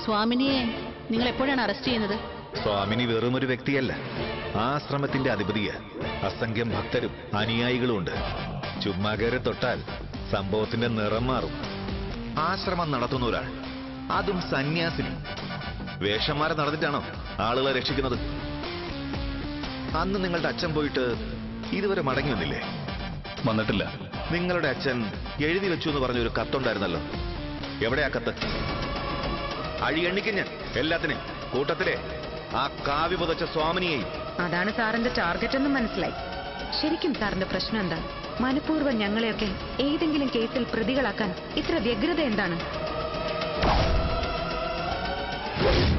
സ്വാമിനിയെ നിങ്ങൾ എപ്പോഴാണ് അറസ്റ്റ് ചെയ്യുന്നത് സ്വാമിനി വെറും ഒരു വ്യക്തിയല്ല ആശ്രമത്തിന്റെ അധിപതിയ അസംഖ്യം ഭക്തരും അനുയായികളും ഉണ്ട് ചുമ്മാ കയറി തൊട്ടാൽ സംഭവത്തിന്റെ നിറം മാറും ആശ്രമം നടത്തുന്ന ഒരാൾ അതും സന്യാസിനി വേഷന്മാരെ നടന്നിട്ടാണോ ആളുകളെ രക്ഷിക്കുന്നത് അന്ന് നിങ്ങളുടെ അച്ഛൻ പോയിട്ട് ഇതുവരെ മടങ്ങി വന്നില്ലേ വന്നിട്ടില്ല നിങ്ങളുടെ അച്ഛൻ എഴുതി വെച്ചു എന്ന് പറഞ്ഞ ഒരു കത്തുണ്ടായിരുന്നല്ലോ എവിടെയാ കത്ത് അഴി എണ്ണിക്കും ഞാൻ എല്ലാത്തിനെയും കൂട്ടത്തിലെ ആ കാവ്യ പുതച്ച സ്വാമിനിയെയും അതാണ് സാറിന്റെ ടാർഗറ്റ് എന്നും മനസ്സിലായി ശരിക്കും സാറിന്റെ പ്രശ്നം എന്താ മനഃപൂർവ്വം ഞങ്ങളെയൊക്കെ ഏതെങ്കിലും കേസിൽ പ്രതികളാക്കാൻ ഇത്ര വ്യഗ്രത എന്താണ്